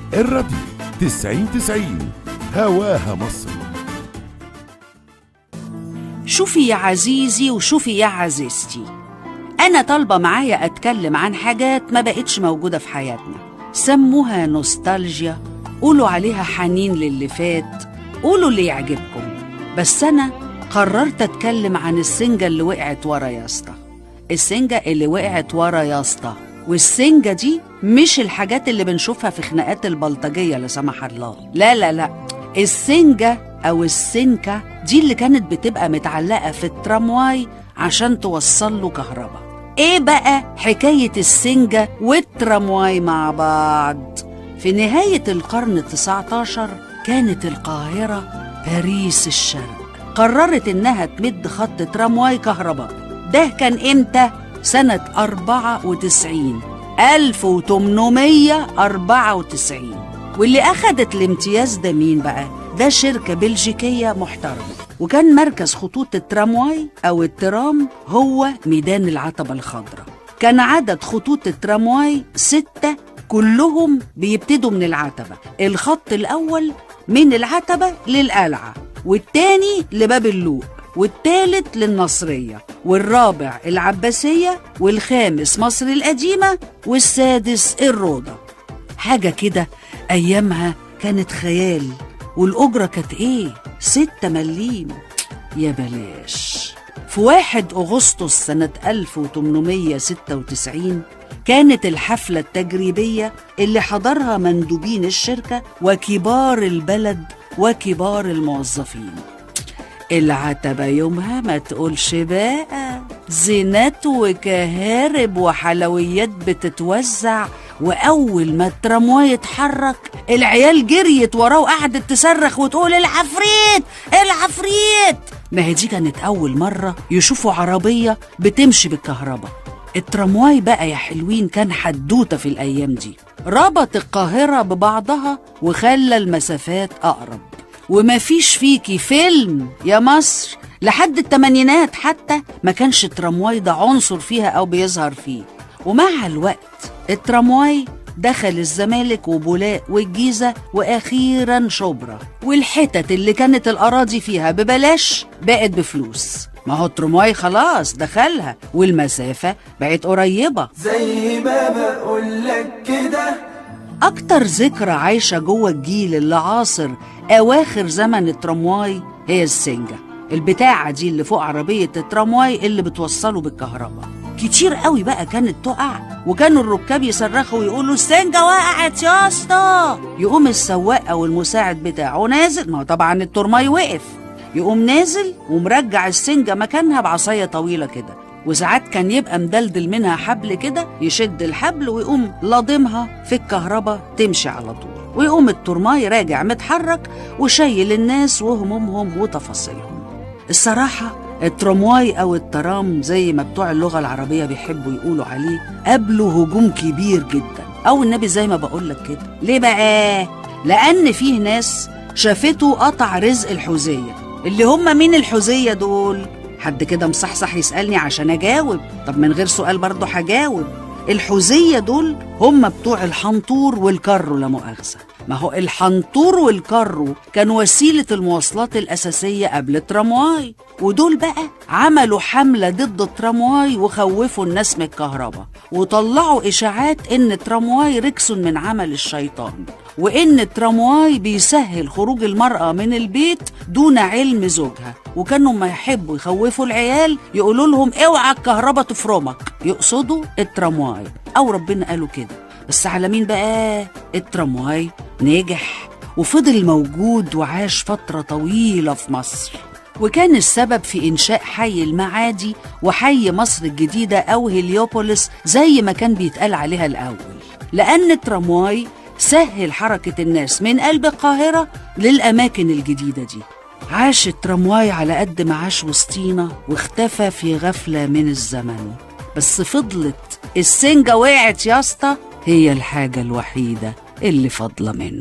الراديو تسعين تسعين هواها مصر شوفي يا عزيزي وشوفي يا عزيزتي أنا طالبة معايا أتكلم عن حاجات ما بقتش موجودة في حياتنا سموها نوستالجيا قولوا عليها حنين للي فات قولوا اللي يعجبكم بس أنا قررت أتكلم عن السنجة اللي وقعت ورا يا اسطى السنجة اللي وقعت ورا يا اسطى والسنجة دي مش الحاجات اللي بنشوفها في خناقات البلطجية لا سمح الله لا لا لا السنجة أو السنكة دي اللي كانت بتبقى متعلقة في الترامواي عشان توصل له كهرباء ايه بقى حكاية السنجة والترامواي مع بعض في نهاية القرن التسعة عشر كانت القاهرة باريس الشرق قررت انها تمد خط ترامواي كهرباء ده كان امتى؟ سنة 94 1894 واللي أخدت الامتياز ده مين بقى؟ ده شركة بلجيكية محترمة وكان مركز خطوط الترامواي أو الترام هو ميدان العتبة الخضراء كان عدد خطوط الترامواي ستة كلهم بيبتدوا من العتبة الخط الأول من العتبة للقلعة والتاني لباب اللوق والتالت للنصرية والرابع العباسية والخامس مصر القديمة والسادس الروضة حاجة كده أيامها كانت خيال والأجرة كانت إيه؟ ستة مليم يا بلاش في واحد أغسطس سنة 1896 كانت الحفلة التجريبية اللي حضرها مندوبين الشركة وكبار البلد وكبار الموظفين العتبة يومها ما تقولش بقى زينات وكهارب وحلويات بتتوزع وأول ما الترامواي يتحرك العيال جريت وراه وقعدت تصرخ وتقول العفريت العفريت ما هي دي كانت أول مرة يشوفوا عربية بتمشي بالكهرباء الترامواي بقى يا حلوين كان حدوتة في الأيام دي ربط القاهرة ببعضها وخلى المسافات أقرب وما فيش فيكي فيلم يا مصر لحد التمانينات حتى ما كانش الترامواي ده عنصر فيها أو بيظهر فيه ومع الوقت الترامواي دخل الزمالك وبولاق والجيزة وأخيرا شبرا والحتت اللي كانت الأراضي فيها ببلاش بقت بفلوس ما هو الترامواي خلاص دخلها والمسافة بقت قريبة زي ما بقولك كده أكتر ذكرى عايشة جوه الجيل اللي عاصر أواخر زمن الترامواي هي السنجة البتاعة دي اللي فوق عربية الترامواي اللي بتوصله بالكهرباء كتير قوي بقى كانت تقع وكانوا الركاب يصرخوا ويقولوا السنجة وقعت يا اسطى يقوم السواق أو المساعد بتاعه نازل ما هو طبعا الترماي وقف يقوم نازل ومرجع السنجة مكانها بعصاية طويلة كده وساعات كان يبقى مدلدل منها حبل كده يشد الحبل ويقوم لاضمها في الكهرباء تمشي على طول ويقوم الترماي راجع متحرك وشايل الناس وهمومهم وتفاصيلهم الصراحة الترامواي أو الترام زي ما بتوع اللغة العربية بيحبوا يقولوا عليه قابله هجوم كبير جدا أو النبي زي ما بقولك كده ليه بقى؟ لأن فيه ناس شافته قطع رزق الحوزية اللي هم مين الحوزية دول؟ حد كده مصحصح يسألني عشان أجاوب طب من غير سؤال برضه هجاوب الحوزية دول هم بتوع الحنطور والكرو لا مؤاخذة ما هو الحنطور والكرو كان وسيلة المواصلات الأساسية قبل الترامواي ودول بقى عملوا حملة ضد الترامواي وخوفوا الناس من الكهرباء وطلعوا إشاعات إن الترامواي ركس من عمل الشيطان وإن الترامواي بيسهل خروج المرأة من البيت دون علم زوجها وكانوا ما يحبوا يخوفوا العيال يقولوا لهم اوعى الكهرباء تفرمك يقصدوا الترامواي أو ربنا قالوا كده بس على مين بقى الترامواي نجح وفضل موجود وعاش فترة طويلة في مصر وكان السبب في إنشاء حي المعادي وحي مصر الجديدة أو هليوبوليس زي ما كان بيتقال عليها الأول لأن الترامواي سهل حركة الناس من قلب القاهرة للأماكن الجديدة دي عاش الترامواي على قد ما عاش وسطينا واختفى في غفلة من الزمن بس فضلت السنجة وقعت يا اسطى هي الحاجة الوحيدة اللي فاضلة منه